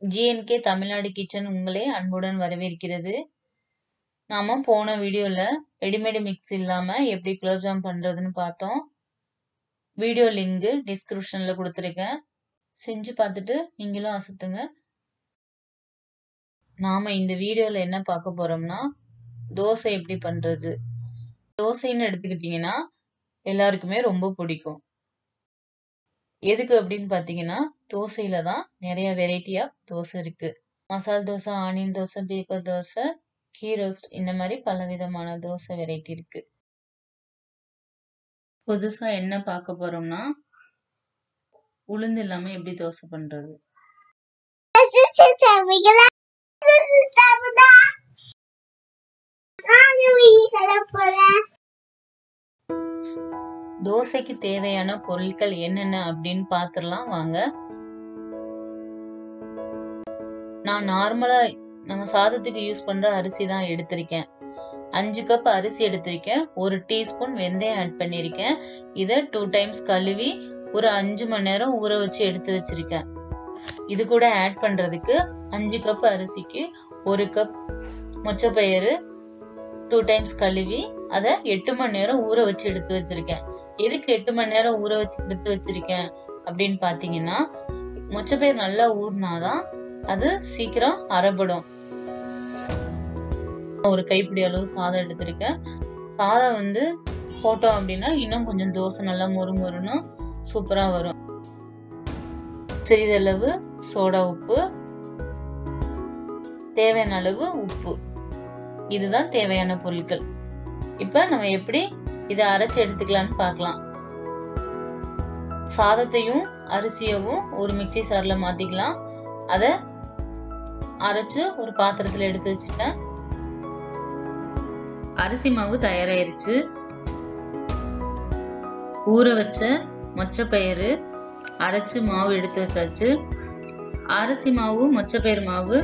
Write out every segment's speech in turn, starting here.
GNK Tamil Nadu kitchen உங்களை அன்புடன் வரவேற்கிறது நாம போன வீடியோல ரெடிமேடு மிக்ஸ் இல்லாம எப்படி குலோப்ஜாம் பண்றதுன்னு பார்த்தோம் வீடியோ லிங்க் டிஸ்கிரிப்ஷன்ல கொடுத்துருக்கேன் செஞ்சு பார்த்துட்டு நீங்களும் அசத்துங்க நாம இந்த வீடியோல என்ன பார்க்க போறோம்னா தோசை எப்படி பண்றது தோசைன்னு எடுத்துக்கிட்டிங்கன்னா எல்லாருக்குமே ரொம்ப பிடிக்கும் எதுக்கு அப்படின்னு பார்த்தீங்கன்னா தோசையில தான் நிறைய வெரைட்டியா தோசை இருக்கு masala dosa onion dosa paper dosa ghee roast இந்த மாதிரி பல விதமான தோசை வெரைட்டி இருக்கு புதுசா என்ன பார்க்க போறோம்னா உளுந்து இல்லாம எப்படி தோசை பண்றது தோசைக்கு தேவையான பொருட்கள் என்னென்ன அப்படின்னு பார்த்துடலாம் வாங்க நான் நார்மலா நம்ம சாதத்துக்கு யூஸ் பண்ற அரிசி தான் எடுத்திருக்கேன் அஞ்சு கப் அரிசி எடுத்திருக்கேன் ஒரு டீஸ்பூன் வெந்தயம் ஆட் பண்ணியிருக்கேன் இதை டூ டைம்ஸ் கழுவி ஒரு அஞ்சு மணி நேரம் ஊற வச்சு எடுத்து வச்சிருக்கேன் இது கூட ஆட் பண்றதுக்கு அஞ்சு கப் அரிசிக்கு ஒரு கப் மொச்சப்பயிறு டூ டைம்ஸ் கழுவி அதை எட்டு மணி நேரம் ஊற வச்சு எடுத்து வச்சிருக்கேன் எதுக்கு எட்டு மணி நேரம் ஊற வச்சு எடுத்து வச்சிருக்கேன் அப்படின்னு பாத்தீங்கன்னா மொச்சப்பயிர் நல்லா ஊறினாதான் அது சீக்கிரம் அரைப்படும் ஒரு கைப்பிடி அளவு சாதம் எடுத்திருக்கேன் சாதம் வந்து போட்டோம் அப்படின்னா இன்னும் கொஞ்சம் தோசை நல்லா மொறு மொறுன்னு சூப்பரா வரும் சிறிதளவு சோடா உப்பு தேவையான அளவு உப்பு இதுதான் தேவையான பொருட்கள் இப்ப நம்ம எப்படி இதை அரைச்சு எடுத்துக்கலாம்னு பார்க்கலாம் சாதத்தையும் அரிசியவும் ஒரு மிக்சி சார்ல மாத்திக்கலாம் அதை அரைச்சு ஒரு பாத்திரத்துல எடுத்து வச்சுட்டேன் அரிசி மாவு தயாராயிருச்சு ஊற வச்ச மொச்சப்பயிறு அரைச்சு மாவு எடுத்து வச்சாச்சு அரிசி மாவு மொச்சப்பயிறு மாவு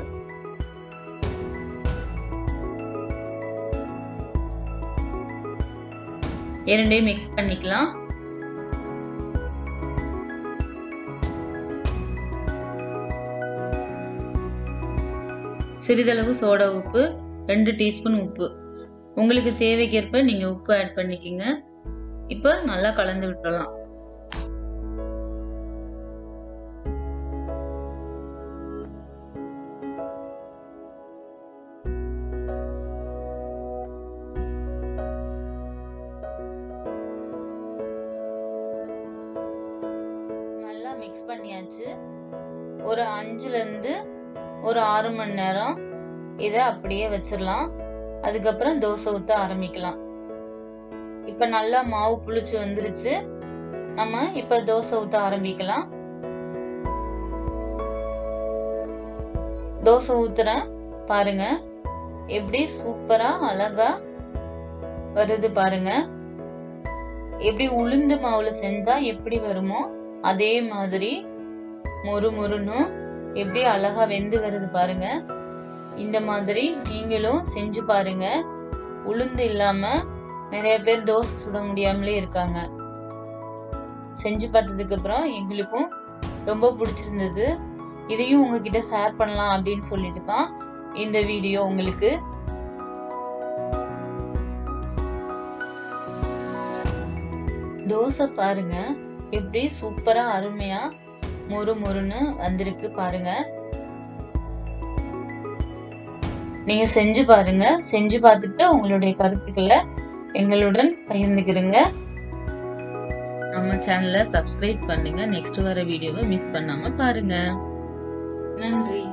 இரண்டையும் மிக்ஸ் பண்ணிக்கலாம் சிறிதளவு சோடா உப்பு ரெண்டு டீஸ்பூன் உப்பு உங்களுக்கு தேவைக்கேற்ப நீங்க உப்பு ஆட் பண்ணிக்கிங்க இப்போ நல்லா கலந்து விட்டுறலாம் நல்லா மிக்ஸ் பண்ணியாச்சு ஒரு அஞ்சுல இருந்து ஒரு ஆறு மணி நேரம் இதை அப்படியே வச்சிடலாம் அதுக்கப்புறம் தோசை ஊத்த ஆரம்பிக்கலாம் இப்ப நல்லா மாவு புளிச்சு வந்துருச்சு நம்ம இப்ப தோசை ஊத்த ஆரம்பிக்கலாம் தோசை ஊத்துறேன் பாருங்க எப்படி சூப்பரா அழகா வருது பாருங்க எப்படி உளுந்து மாவுல செஞ்சா எப்படி வருமோ அதே மாதிரி மொறு மொறுன்னு எப்படி அழகா வெந்து வருது பாருங்க இந்த மாதிரி நீங்களும் செஞ்சு பாருங்க உளுந்து இல்லாம நிறைய பேர் தோசை சுட முடியாமலே இருக்காங்க செஞ்சு பார்த்ததுக்கு அப்புறம் எங்களுக்கும் ரொம்ப பிடிச்சிருந்தது இதையும் உங்ககிட்ட ஷேர் பண்ணலாம் அப்படின்னு சொல்லிட்டு தான் இந்த வீடியோ உங்களுக்கு தோசை பாருங்க எப்படி சூப்பரா அருமையா மொறு மொறுன்னு வந்திருக்கு பாருங்க நீங்க செஞ்சு பாருங்க செஞ்சு பார்த்துட்டு உங்களுடைய கருத்துக்களை எங்களுடன் பகிர்ந்துக்கிறீங்க நம்ம சேனலை சப்ஸ்கிரைப் பண்ணுங்க நெக்ஸ்ட் வர வீடியோவை மிஸ் பண்ணாம பாருங்க நன்றி